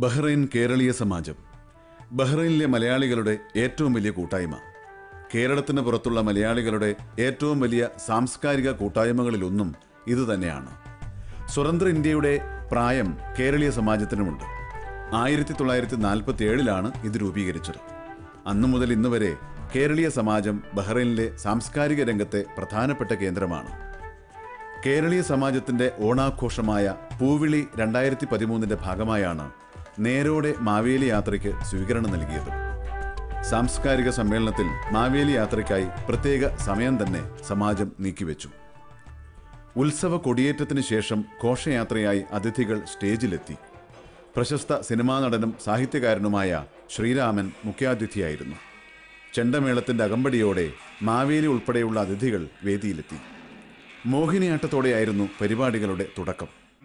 Bahrain കേരളീയ സമാജം ബഹ്റൈനിലെ മലയാളികളുടെ ഏറ്റവും വലിയ കൂട്ടായ്മ കേരളത്തിന് പുറത്തുള്ള മലയാളികളുടെ ഏറ്റവും വലിയ സാംസ്കാരിക കൂട്ടായ്മകളിലൊന്നും ഇതുതന്നെയാണ് സ്വതന്ത്ര ഇന്ത്യയുടെ പ്രായം കേരളീയ സമാജത്തിനുമുണ്ട് ആയിരത്തി തൊള്ളായിരത്തി നാൽപ്പത്തി ഏഴിലാണ് ഇത് രൂപീകരിച്ചത് അന്നു മുതൽ ഇന്ന് വരെ കേരളീയ സമാജം ബഹ്റൈനിലെ സാംസ്കാരിക രംഗത്തെ പ്രധാനപ്പെട്ട കേന്ദ്രമാണ് കേരളീയ സമാജത്തിന്റെ ഓണാഘോഷമായ പൂവിളി രണ്ടായിരത്തി പതിമൂന്നിന്റെ ഭാഗമായാണ് നേരോടെ മാവേലി യാത്രയ്ക്ക് സ്വീകരണം നൽകിയത് സാംസ്കാരിക സമ്മേളനത്തിൽ മാവേലി യാത്രയ്ക്കായി പ്രത്യേക സമയം തന്നെ സമാജം നീക്കിവെച്ചു ഉത്സവ കൊടിയേറ്റത്തിന് ശേഷം ഘോഷയാത്രയായി അതിഥികൾ സ്റ്റേജിലെത്തി പ്രശസ്ത സിനിമാ നടനും സാഹിത്യകാരനുമായ ശ്രീരാമൻ മുഖ്യാതിഥിയായിരുന്നു ചെണ്ടമേളത്തിന്റെ അകമ്പടിയോടെ മാവേലി ഉൾപ്പെടെയുള്ള അതിഥികൾ വേദിയിലെത്തി മോഹിനിയാട്ടത്തോടെയായിരുന്നു പരിപാടികളുടെ തുടക്കം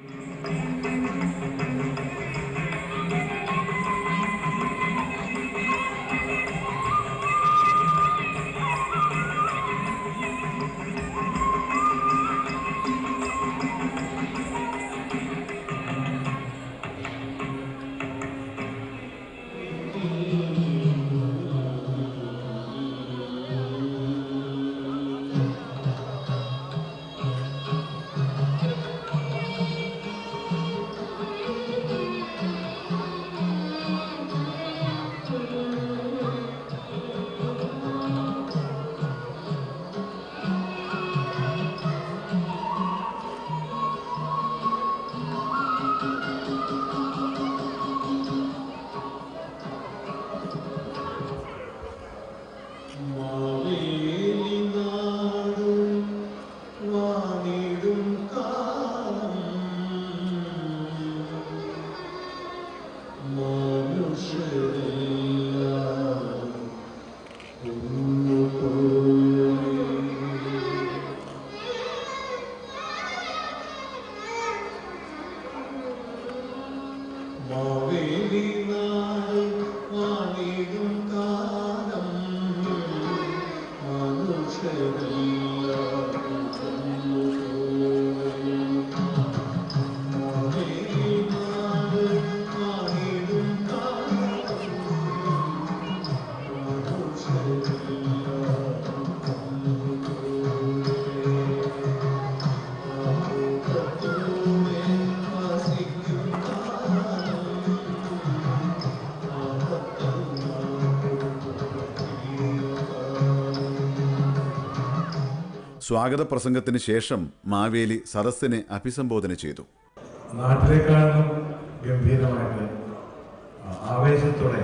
സ്വാഗത പ്രസംഗത്തിന് ശേഷം മാവേലി സദസ്സിനെ അഭിസംബോധന ചെയ്തു നാട്ടിലേക്കാളും ഗംഭീരമായിട്ട് ആ, ആവേശത്തോടെ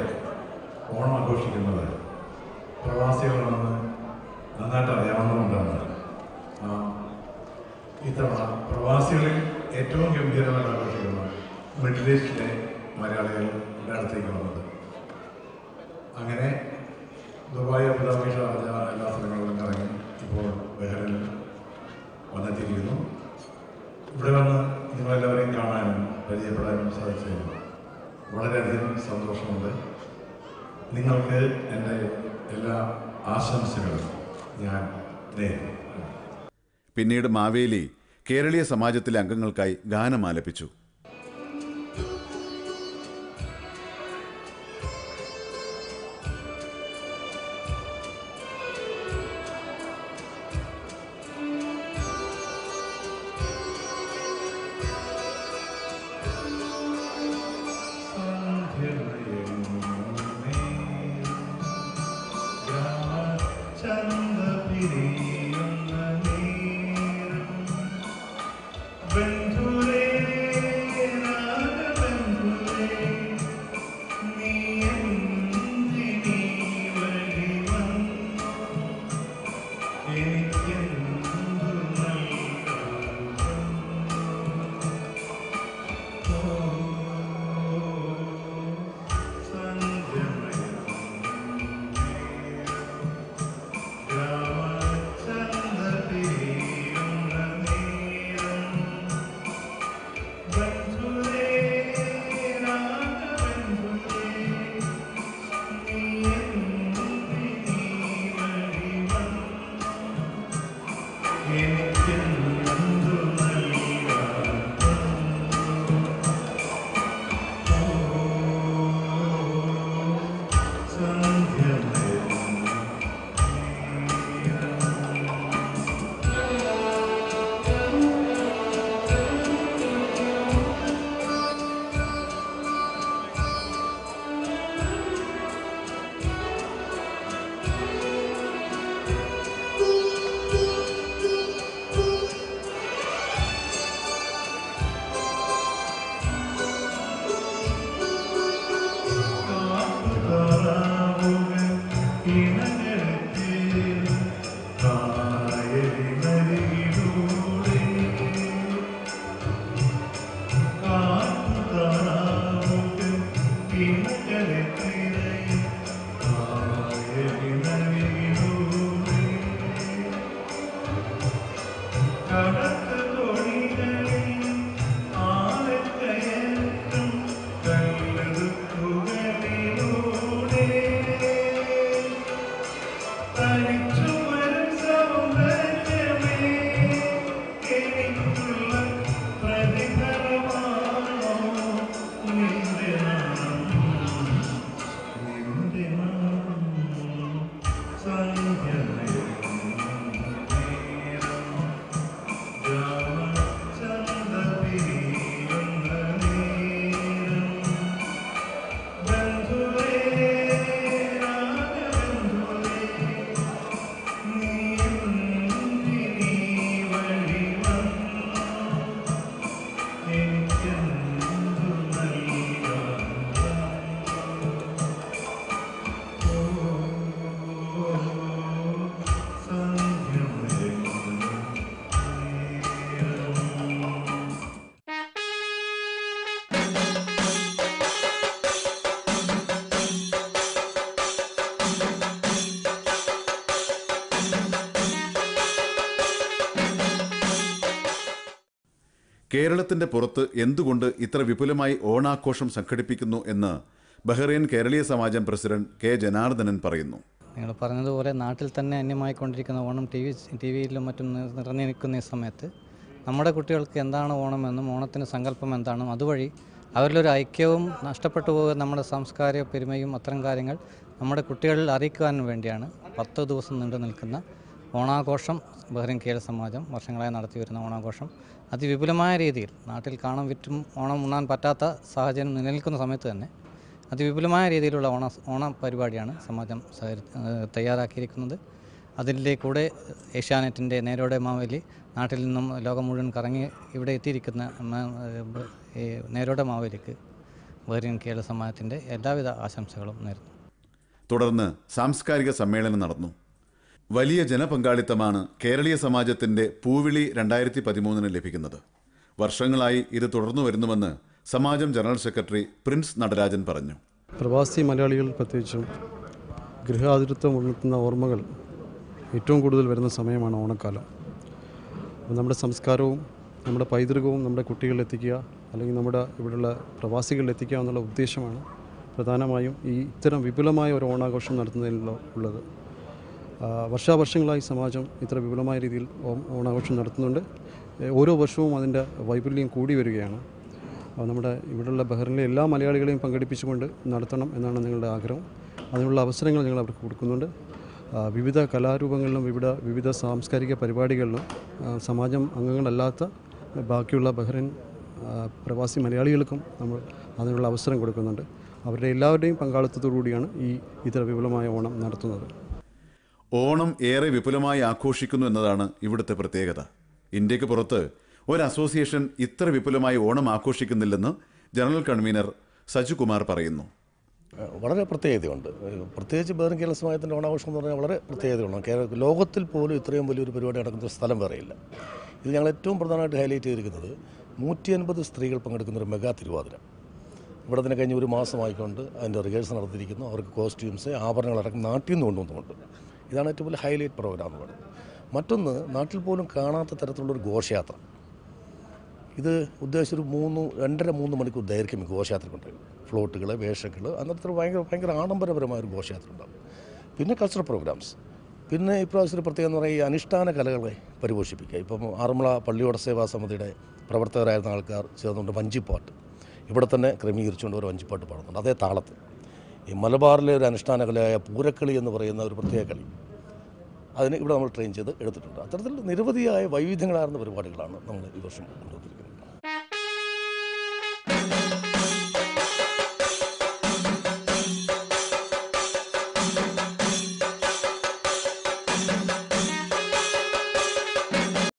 ഓണം ആഘോഷിക്കുന്നത് പ്രവാസികളാണെന്ന് നന്നായിട്ട് അറിയാവുന്നതുകൊണ്ടാണ് ആ, ഇത്തവണ പ്രവാസികളിൽ ഏറ്റവും ഗംഭീരമായിട്ട് ആഘോഷിക്കുന്നത് മിഡിൽ ഈസ്റ്റിലെ മലയാളികളുടെ അടുത്തേക്ക് വന്നത് അങ്ങനെ ദുബായ് അബുദാബി ഷാർജ എല്ലാ സ്ഥലങ്ങളിലും കറങ്ങി ഇപ്പോൾ ബഹ്റൈനിൽ വന്നെത്തിയിരിക്കുന്നു ഇവിടെ വന്ന് നിങ്ങളെല്ലാവരെയും കാണാനും പരിചയപ്പെടാനും സാധിച്ചതിൽ വളരെയധികം സന്തോഷമുണ്ട് നിങ്ങൾക്ക് എൻ്റെ എല്ലാ ആശംസകളും ഞാൻ നേരുന്നു പിന്നീട് മാവേലി കേരളീയ സമാജത്തിലെ അംഗങ്ങൾക്കായി ഗാനം ആലപിച്ചു എനിക്ക് കടത്ത് തൊഴികളിൽ ആലക്കയറ്റും കല്ലെടുക്കുകളിലൂടെ തനിച്ചു വരും സൗന്ദര്യമേ എനിക്കുള്ള പ്രതിഫലമാണോ നിന്റെ നാമം നിന്റെ നാമം സന്ധ്യമയം നേരം ജാമചന്ദ്രപിരിയുന്ന നേരം ബന്ധുവേ രാഗബന്ധുവേ നീ എന്തിനീ വഴി വന്നു എനിക്കെന്തു നൽകാൻ ഓ സന്ധ്യമയം കേരളത്തിന്റെ പുറത്ത് എന്തുകൊണ്ട് ഇത്ര വിപുലമായി ഓണാഘോഷം സംഘടിപ്പിക്കുന്നു എന്ന് ബഹ്റൈൻ കേരളീയ സമാജം പ്രസിഡന്റ് കെ ജനാർദ്ദനൻ പറയുന്നു നിങ്ങൾ പറഞ്ഞതുപോലെ നാട്ടിൽ തന്നെ അന്യമായിക്കൊണ്ടിരിക്കുന്ന ഓണം ടി വി ടി വിയിലും മറ്റും നി- നിറഞ്ഞു നിൽക്കുന്ന ഈ സമയത്ത് നമ്മുടെ കുട്ടികൾക്ക് എന്താണ് ഓണമെന്നും ഓണത്തിന് സങ്കല്പം എന്താണെന്നും അതുവഴി അവരിലൊരു ഐക്യവും നഷ്ടപ്പെട്ടു പോകുക നമ്മുടെ സാംസ്കാരിക പെരുമയും അത്തരം കാര്യങ്ങൾ നമ്മുടെ കുട്ടികളിൽ അറിയിക്കുവാൻ വേണ്ടിയാണ് പത്ത് ദിവസം നീണ്ടു നിൽക്കുന്ന ഓണാഘോഷം ബഹ്റിൻ കേരള സമാജം വർഷങ്ങളായി നടത്തി വരുന്ന ഓണാഘോഷം അതിവിപുലമായ രീതിയിൽ നാട്ടിൽ കാണാൻ വിറ്റും ഓണം ഉണ്ണാൻ പറ്റാത്ത സാഹചര്യം നിലനിൽക്കുന്ന സമയത്ത് തന്നെ അതിവിപുലമായ രീതിയിലുള്ള ഓണ ഓണ പരിപാടിയാണ് സമാജം സഹകരി- ഏഹ് തയ്യാറാക്കിയിരിക്കുന്നത് അതിൻ്റെ കൂടെ ഏഷ്യാനെറ്റിൻ്റെ നേരോടെ മാവേലി നാട്ടിൽ നിന്നും ലോകം മുഴുവൻ കറങ്ങി ഇവിടെ എത്തിയിരിക്കുന്ന മ- ഏഹ് ബ- ഈ നേരോടെ മാവേലിക്ക് ബഹ്റിൻ കേരള സമാജത്തിൻ്റെ എല്ലാവിധ ആശംസകളും നേരുന്നു തുടർന്ന് സാംസ്കാരിക സമ്മേളനം നടന്നു വലിയ ജനപങ്കാളിത്തമാണ് കേരളീയ സമാജത്തിന്റെ പൂവിളി രണ്ടായിരത്തി പതിമൂന്നിന് ലഭിക്കുന്നത് വർഷങ്ങളായി ഇത് തുടർന്നു വരുന്നുവെന്ന് സമാജം ജനറൽ സെക്രട്ടറി പ്രിൻസ് നടരാജൻ പറഞ്ഞു പ്രവാസി മലയാളികൾ പ്രത്യേകിച്ചും ഗൃഹാതിരത്വം ഉണർത്തുന്ന ഓർമ്മകൾ ഏറ്റവും കൂടുതൽ വരുന്ന സമയമാണ് ഓണക്കാലം അപ്പോൾ നമ്മുടെ സംസ്കാരവും നമ്മുടെ പൈതൃകവും നമ്മുടെ കുട്ടികളിൽ എത്തിക്കുക അല്ലെങ്കിൽ നമ്മുടെ ഇവിടെയുള്ള പ്രവാസികളിൽ എത്തിക്കുക എന്നുള്ള ഉദ്ദേശമാണ് പ്രധാനമായും ഈ ഇത്തരം വിപുലമായ ഒരു ഓണാഘോഷം നടത്തുന്നതിലുള്ള ഉള്ളത് ആ, വർഷാവർഷങ്ങളായി സമാജം ഇത്ര വിപുലമായ രീതിയിൽ ഓ- ഓണാഘോഷം നടത്തുന്നുണ്ട് ഏ, ഓരോ വർഷവും അതിൻ്റെ വൈപുല്യം കൂടി വരികയാണ് അപ്പോൾ നമ്മുടെ ഇവിടെയുള്ള ബഹ്റിനിലെ എല്ലാ മലയാളികളെയും പങ്കെടുപ്പിച്ചുകൊണ്ട് നടത്തണം എന്നാണ് ഞങ്ങളുടെ ആഗ്രഹം അതിനുള്ള അവസരങ്ങൾ ഞങ്ങൾ അവർക്ക് കൊടുക്കുന്നുണ്ട് ആ, വിവിധ കലാരൂപങ്ങളിലും വിവിധ വിവിധ സാംസ്കാരിക പരിപാടികളിലും ആ, സമാജം അംഗങ്ങളല്ലാത്ത ബാക്കിയുള്ള ബഹ്റിൻ ആ, പ്രവാസി മലയാളികൾക്കും നമ്മൾ അതിനുള്ള അവസരം കൊടുക്കുന്നുണ്ട് അവരുടെ എല്ലാവരുടെയും പങ്കാളിത്തത്തോടു കൂടിയാണ് ഈ ഇത്ര വിപുലമായ ഓണം നടത്തുന്നത് ഓണം ഏറെ വിപുലമായി ആഘോഷിക്കുന്നു എന്നതാണ് ഇവിടുത്തെ പ്രത്യേകത ഇന്ത്യക്ക് പുറത്ത് ഒരു അസോസിയേഷൻ ഇത്ര വിപുലമായി ഓണം ആഘോഷിക്കുന്നില്ലെന്ന് ജനറൽ കൺവീനർ സജുകുമാർ പറയുന്നു വളരെ പ്രത്യേകതയുണ്ട് പ്രത്യേകിച്ച് ബഹ്റിൻ കേരള സമാജത്തിൻ്റെ ഓണാഘോഷം എന്ന് പറഞ്ഞാൽ വളരെ പ്രത്യേകതയുണ്ട് കേരള ലോകത്തിൽ പോലും ഇത്രയും വലിയൊരു പരിപാടി നടക്കുന്ന ഒരു സ്ഥലം വേറെയില്ല ഇത് ഞങ്ങൾ ഏറ്റവും പ്രധാനമായിട്ട് ഹൈലൈറ്റ് ചെയ്തിരിക്കുന്നത് നൂറ്റി അൻപത് സ്ത്രീകൾ പങ്കെടുക്കുന്ന ഒരു മെഗാ തിരുവാതിര ഇവിടെ തന്നെ കഴിഞ്ഞ ഒരു മാസമായിക്കൊണ്ട് അതിൻ്റെ റിഹേഴ്സൽ നടത്തിയിരിക്കുന്നു അവർക്ക് കോസ്റ്റ്യൂംസ് ആഭരണങ്ങളടക്കം നാട്ടിൽ നിന്ന് കൊണ്ടുവന്നുകൊണ്ട് ഇതാണ് ഏറ്റവും വലിയ ഹൈലൈറ്റ് പ്രോഗ്രാം എന്ന് പറയുന്നത് മറ്റൊന്ന് നാട്ടിൽ പോലും കാണാത്ത തരത്തിലുള്ളൊരു ഘോഷയാത്ര ഇത് ഉദ്ദേശിച്ച ഒരു മൂന്ന് രണ്ടര മൂന്ന് മണിക്കൂർ ദൈർഘ്യം ഈ ഘോഷയാത്രക്കുണ്ട് ഫ്ലോട്ടുകൾ വേഷങ്ങൾ അന്നത്തെ ഭയങ്കര ഭയങ്കര ആഡംബരപരമായ ഒരു ഘോഷയാത്ര ഉണ്ടാകും പിന്നെ കൾച്ചറൽ പ്രോഗ്രാംസ് പിന്നെ ഇപ്രാവശ്യം ഒരു പ്രത്യേകത എന്ന് പറയുക ഈ അനുഷ്ഠാന കലകളെ പരിപോഷിപ്പിക്കുക ഇപ്പം ആറന്മുള പള്ളിയോട സേവാ സമിതിയുടെ പ്രവർത്തകരായിരുന്ന ആൾക്കാർ ചേർന്നുകൊണ്ട് വഞ്ചിപ്പാട്ട് ഇവിടെ തന്നെ ക്രമീകരിച്ചുകൊണ്ട് ഒരു വഞ്ചിപ്പാട്ട് പാടുന്നുണ്ട് അതേ താളത്തിൽ ഈ മലബാറിലെ ഒരു അനുഷ്ഠാന കലയായ പൂരക്കളി എന്ന് പറയുന്ന ഒരു പ്രത്യേക കളി അതിന് ഇവിടെ നമ്മൾ ട്രെയിൻ ചെയ്ത് എടുത്തിട്ടുണ്ട് അത്തരത്തിൽ നിരവധിയായ വൈവിധ്യങ്ങളാർന്ന പരിപാടികളാണ് നമ്മൾ ഈ വർഷം കൊണ്ടുവന്നിരിക്കുന്നത്